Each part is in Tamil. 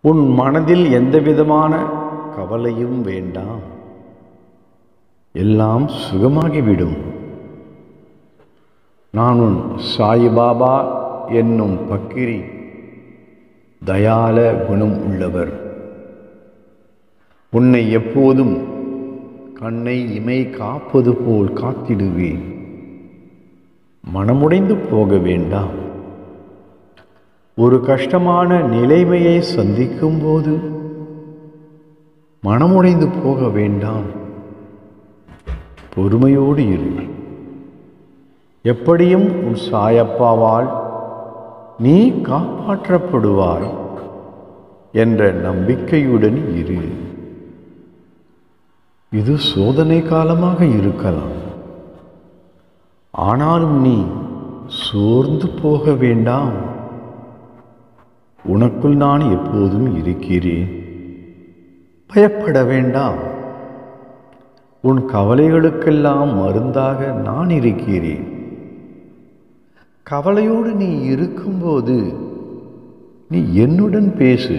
உன் மனதில் எந்தவிதமான கவலையும் வேண்டாம் எல்லாம் சுகமாகிவிடும் நான் உன் சாயிபாபா என்னும் பக்கிரி தயால குணம் உள்ளவர் உன்னை எப்போதும் கண்ணை இமை காப்பது போல் காத்திடுவேன் மனமுடைந்து போக வேண்டாம் ஒரு கஷ்டமான நிலைமையை சந்திக்கும் போது மனமுடைந்து போக வேண்டாம் பொறுமையோடு இரு எப்படியும் உன் சாயப்பாவால் நீ காப்பாற்றப்படுவாய் என்ற நம்பிக்கையுடன் இரு இது சோதனை காலமாக இருக்கலாம் ஆனாலும் நீ சோர்ந்து போக வேண்டாம் உனக்குள் நான் எப்போதும் இருக்கிறேன் பயப்பட வேண்டாம் உன் கவலைகளுக்கெல்லாம் மருந்தாக நான் இருக்கிறேன் கவலையோடு நீ இருக்கும்போது நீ என்னுடன் பேசு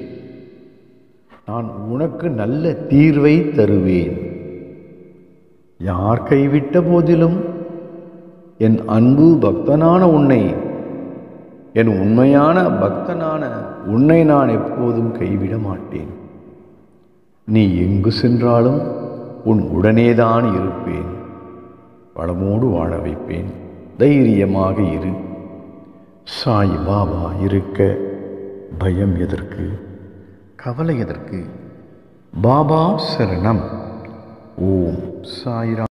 நான் உனக்கு நல்ல தீர்வை தருவேன் யார் கைவிட்ட போதிலும் என் அன்பு பக்தனான உன்னை என் உண்மையான பக்தனான உன்னை நான் எப்போதும் கைவிட மாட்டேன் நீ எங்கு சென்றாலும் உன் உடனேதான் இருப்பேன் வளமோடு வாழ வைப்பேன் தைரியமாக இரு சாய் பாபா இருக்க பயம் எதற்கு கவலை எதற்கு பாபா சரணம் ஓம் சாய்ராம்